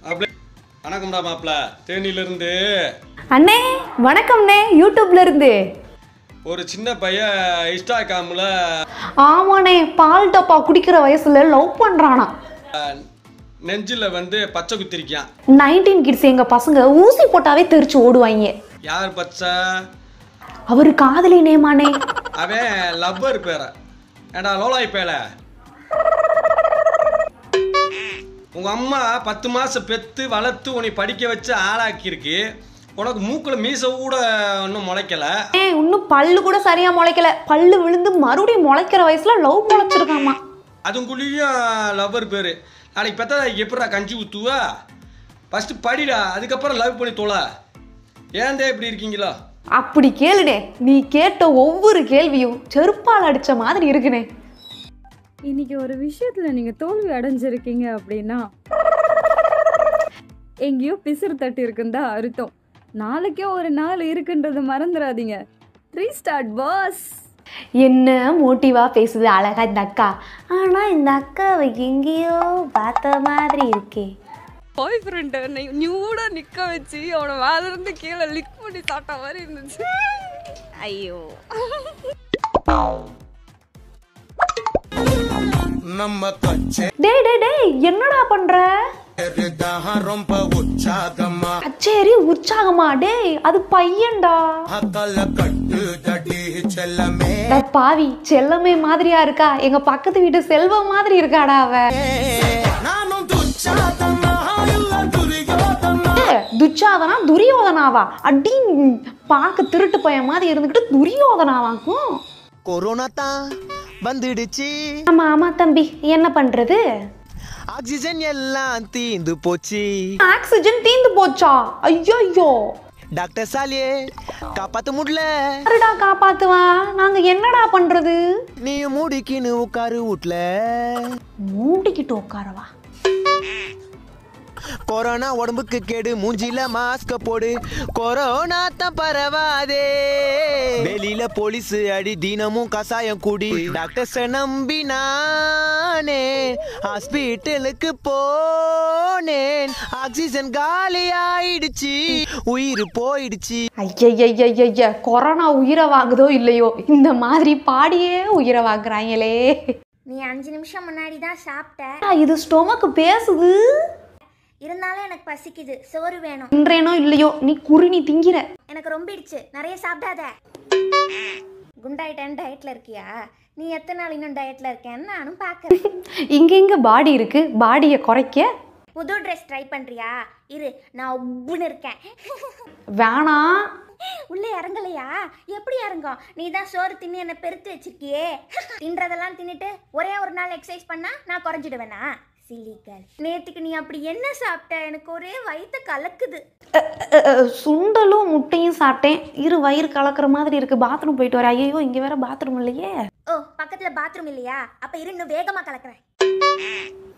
மாப்பிள்ள வணக்கம்டா மாப்பிள்ள தேனியிலிருந்து அண்ணே வணக்கம்ண்ணே யூடியூப்ல இருந்து ஒரு சின்ன பையன் இன்ஸ்டாகிராமில் ஆமாண்ணே பால் டப்பா குடிக்கிற வயசுல லவ் பண்றானா நெஞ்சில் வந்து பச்சை குத்திருக்கான் நைன்டீன் கிட்ஸ் எங்க பசங்க ஊசி போட்டாவே தெரிச்சு ஓடுவாங்க யார் பச்சை அவரு காதலி நேமானே அவன் லவ்வர் பேர ஏடா லோலாய் பேல உங்க அம்மா பத்து மாசம் பெத்து வளர்த்து உன்னை படிக்க வச்சு ஆளாக்கியிருக்கு உனக்கு மூக்கில் மீசை கூட இன்னும் முளைக்கல ஏ இன்னும் பல்லு கூட சரியா முளைக்கல பல்லு விழுந்து மறுபடியும் முளைக்கிற வயசுல லவ் முளைச்சிருக்காமா அதுக்குள்ளேயும் லவ்வர் பேர் நாளைக்கு பெத்தா எப்படிடா கஞ்சி ஊற்றுவா ஃபஸ்ட்டு படிடா அதுக்கப்புறம் லவ் பண்ணி தொலை ஏன்தே இப்படி இருக்கீங்களா அப்படி கேளுடே நீ கேட்ட ஒவ்வொரு கேள்வியும் செருப்பால் அடிச்ச மாதிரி இருக்குனே இன்னைக்கு ஒரு விஷயத்துல நீங்க தோல்வி அடைஞ்சிருக்கீங்க அப்படின்னா எங்கேயோ பிசிறு தட்டி இருக்குன்னு தான் அர்த்தம் நாளைக்கே ஒரு நாள் இருக்குன்றதை மறந்துடாதீங்க ரீஸ்டார்ட் பாஸ் என்ன மோட்டிவா பேசுது அழகா இந்த அக்கா ஆனா இந்த அக்காவை எங்கேயோ பார்த்த மாதிரி இருக்கே பாய் ஃப்ரெண்டை நியூடா நிக்க வச்சு அவனை மேல இருந்து கீழே லிக் பண்ணி சாப்பிட்ட மாதிரி இருந்துச்சு ஐயோ நம்ம கச்சே டேய் டேய் டேய் என்னடா பண்ற தான் ரொம்ப உற்சாகமா அச்சேரி உற்சாகமா டேய் அது பையன்டா அக்கல கட்டு தடி செல்லமே டேய் பாவி செல்லமே மாதிரியா இருக்கா எங்க பக்கத்து வீட்டு செல்வம் மாதிரி இருக்காடா அவ நானும் துச்சாதமா இல்ல துரியோதனா ஏய், துச்சாதனா துரியோதனாவா அடி பார்க்க திருட்டு பையன் மாதிரி இருந்துகிட்டு துரியோதனாவாக்கும் கொரோனா தான் வந்துடுச்சு ஆமா ஆமா தம்பி என்ன பண்றது ஆக்சிஜன் எல்லாம் தீந்து போச்சு ஆக்சிஜன் தீந்து போச்சா ஐயோ டாக்டர் சாலியே காப்பாத்த முடியல யாருடா காப்பாத்துவான் நாங்க என்னடா பண்றது நீ மூடிக்கின்னு உட்காரு வீட்ல மூடிக்கிட்டு உட்காரவா கொரோனா உடம்புக்கு கேடு மூஞ்சில மாஸ்க போடு கொரோனா தான் பரவாதே வெளியில போலீஸ் அடி தினமும் கசாயம் குடி டாக்டர்ஸ நம்பி நானே ஹாஸ்பிட்டலுக்கு போனேன் ஆக்சிஜன் காலி ஆயிடுச்சு உயிர் போயிடுச்சு ஐயய்யய்யய்ய கொரோனா உயிரை வாங்குதோ இல்லையோ இந்த மாதிரி பாடியே உயிரை வாங்குறாங்களே நீ அஞ்சு நிமிஷம் முன்னாடி தான் சாப்பிட்ட ஆ, இது ஸ்டொமக் பேசுது இருந்தாலும் எனக்கு பசிக்குது சோறு வேணும் இன்றேனோ இல்லையோ நீ குருணி திங்கிற எனக்கு ரொம்பிடுச்சு நிறைய சாப்பிடாத குண்டாயிட்டேன் டயட்ல இருக்கியா நீ எத்தனை நாள் இன்னும் டயட்ல இருக்கேன்னு நானும் பார்க்கறேன் இங்க எங்க பாடி இருக்கு பாடியை குறைக்க புது ட்ரெஸ் ட்ரை பண்றியா இரு நான் ஒப்புன்னு இருக்கேன் வேணாம் உள்ளே இறங்கலையா எப்படி இறங்கும் நீ தான் சோறு தின்னு என்ன பெருத்து வச்சிருக்கியே தின்றதெல்லாம் தின்னுட்டு ஒரே ஒரு நாள் எக்ஸசைஸ் பண்ணா நான் குறைஞ்சிடுவேனா சிலிக்கல் நேத்துக்கு நீ அப்படி என்ன சாப்பிட்ட எனக்கு ஒரே வயித்த கலக்குது அ, அ, அ, சுண்டலும் முட்டையும் சாப்பிட்டேன் இரு வயிறு கலக்கிற மாதிரி இருக்கு பாத்ரூம் போயிட்டு வரேன் ஐயோ இங்க வேற பாத்ரூம் இல்லையே ஓ பக்கத்துல பாத்ரூம் இல்லையா அப்ப இரு இன்னும் வேகமா கலக்குறேன்